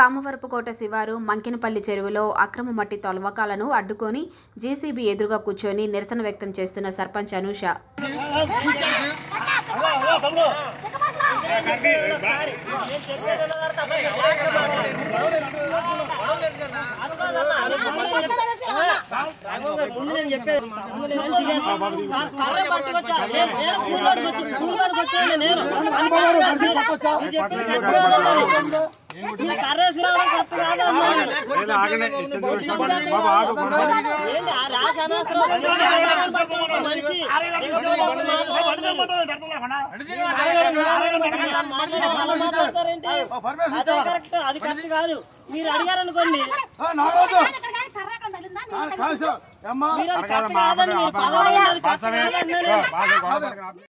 రామవరపుకోట శివారు మంకినపల్లి చెరువులో అక్రమ మట్టి తవ్వకాలను అడ్డుకొని జీసీబీ ఎదురుగా కూర్చొని నిరసన వ్యక్తం చేస్తున్న సర్పంచ్ అనూష ముందు నేను చెప్పేది ముందు నేను దిగాను. కా- కర్ర పట్టుకొచ్చా. నేను- నేను కూలోడికి వచ్చి- కూలోడికి వచ్చాను నేను. నువ్వు చెప్పింది తప్పు కాదన్నాను. నీ కర్ర వేసుకురావడం తప్పు కాదన్నాను. ఏంటి ఆ రాశ అనవసరం? ఒక మనిషి ఎదుగుదల మాట్లాడతారేంటి? అదే కరెక్ట్ అది కరెక్ట్ కాదు మీరు అడిగారనుకోండి మీరు అది కరెక్ట్ కాదని మీరు పదవి అది కరెక్ట్ కాదని నేను